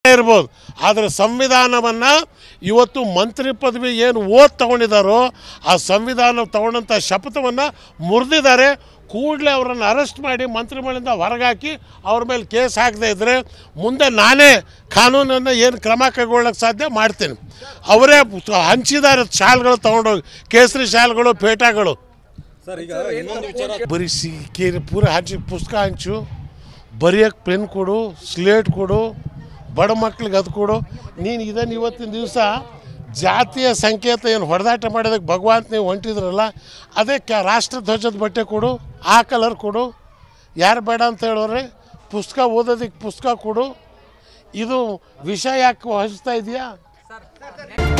ಮಾಡದೇ ಇರ್ಬೋದು ಆದರೆ ಸಂವಿಧಾನವನ್ನು ಇವತ್ತು ಮಂತ್ರಿ ಪದವಿ ಏನು ಓದ್ ತಗೊಂಡಿದ್ದಾರೋ ಆ ಸಂವಿಧಾನ ತಗೊಂಡಂಥ ಶಪಥವನ್ನು ಮುರಿದಿದ್ದಾರೆ ಕೂಡಲೇ ಅವರನ್ನು ಅರೆಸ್ಟ್ ಮಾಡಿ ಮಂತ್ರಿಮಂಡಲದಿಂದ ಹೊರಗಾಕಿ ಅವ್ರ ಮೇಲೆ ಕೇಸ್ ಹಾಕದೇ ಇದ್ದರೆ ಮುಂದೆ ನಾನೇ ಕಾನೂನನ್ನು ಏನು ಕ್ರಮ ಕೈಗೊಳ್ಳೋಕ್ಕೆ ಸಾಧ್ಯ ಮಾಡ್ತೀನಿ ಅವರೇ ಹಂಚಿದ್ದಾರೆ ಶಾಲ್ಗಳು ತೊಗೊಂಡೋಗಿ ಕೇಸರಿ ಶಾಲ್ಗಳು ಪೇಟಗಳು ಸರ್ ಈಗ ಇನ್ನೊಂದು ವಿಚಾರ ಬರೀ ಸಿ ಕೇರಿ ಪೂರ ಹಂಚಿ ಪುಸ್ತಕ ಹಂಚು ಬರೆಯೋಕ್ಕೆ ಪೆನ್ ಕೊಡು ಸ್ಲೇಟ್ ಕೊಡು ಬಡ ಮಕ್ಳಿಗೆ ಅದು ಕೊಡು ನೀನು ಇದನ್ನು ಇವತ್ತಿನ ದಿವಸ ಜಾತಿಯ ಸಂಕೇತ ಏನು ಹೊಡೆದಾಟ ಮಾಡೋದಕ್ಕೆ ಭಗವಂತ ನೀವು ಹೊಂಟಿದ್ರಲ್ಲ ಅದಕ್ಕೆ ರಾಷ್ಟ್ರ ಧ್ವಜದ ಬಟ್ಟೆ ಕೊಡು ಆ ಕಲರ್ ಕೊಡು ಯಾರು ಬೇಡ ಅಂತ ಹೇಳೋರೆ ಪುಸ್ತಕ ಓದೋದಕ್ಕೆ ಪುಸ್ತಕ ಕೊಡು ಇದು ವಿಷಯ ಯಾಕೆ ಹಚ್ತಾ ಇದೆಯಾ